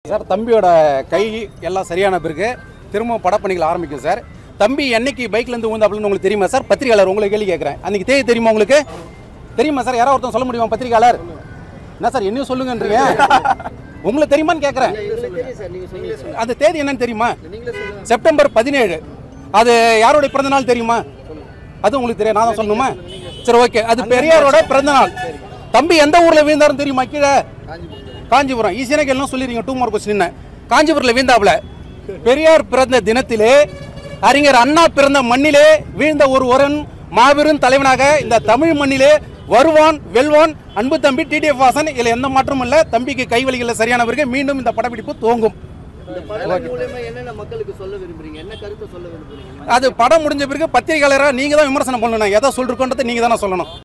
sir தம்பியோட கை எல்லாம் சரியான பிறகு திரும்ப படப்பணிகள் ஆரம்பிக்கும் சார் தம்பி என்னைக்கு பைக்லேருந்து ஊந்தாப்புலன்னு உங்களுக்கு தெரியுமா சார் பத்திரிகையாளர் உங்களுக்கு கேள்வி கேட்குறேன் அன்றைக்கி தேதி தெரியுமா உங்களுக்கு தெரியுமா சார் யாராவது ஒருத்தன் சொல்ல முடியுமா பத்திரிகையாளர் என்ன சார் என்னையும் சொல்லுங்கன்றீங்க உங்களுக்கு தெரியுமான்னு கேட்குறேன் அந்த தேதி என்னன்னு தெரியுமா செப்டம்பர் பதினேழு அது யாருடைய பிறந்த நாள் தெரியுமா அது உங்களுக்கு தெரியும் நான் தான் சொல்லணுமா சரி ஓகே அது பெரியாரோட பிறந்த நாள் தம்பி எந்த ஊர்ல வீழ்ந்தாருன்னு தெரியுமா கீழே காஞ்சிபுரம் ஈஸியான கேள்வி சொல்லிடுங்க டூ மார்க் கொஸ்டின் காஞ்சிபுரத்தில் வீழ்ந்தாப்புல பெரியார் பிறந்த தினத்திலே அறிஞர் அண்ணா பிறந்த மண்ணிலே வீழ்ந்த ஒரு ஒருவன் மாபெரும் தலைவனாக இந்த தமிழ் மண்ணிலே வருவான் வெல்வான் அன்பு தம்பி டிடிஎஃப் வாசன் இதில் எந்த மாற்றமும் இல்லை தம்பிக்கு கைவலிகளில் சரியான பிறகு மீண்டும் இந்த படப்பிடிப்பு துவங்கும் இந்த படம் மூலமா என்னென்ன மக்களுக்கு சொல்ல விரும்புறீங்க என்ன கருத்தை சொல்ல விரும்புறீங்க அது படம் முடிஞ்ச பிறகு பத்திரிகையாளராக நீங்கள் தான் விமர்சனம் பண்ணணும் எதை சொல்லிருக்கோன்றதை நீங்கள் தானே சொல்லணும்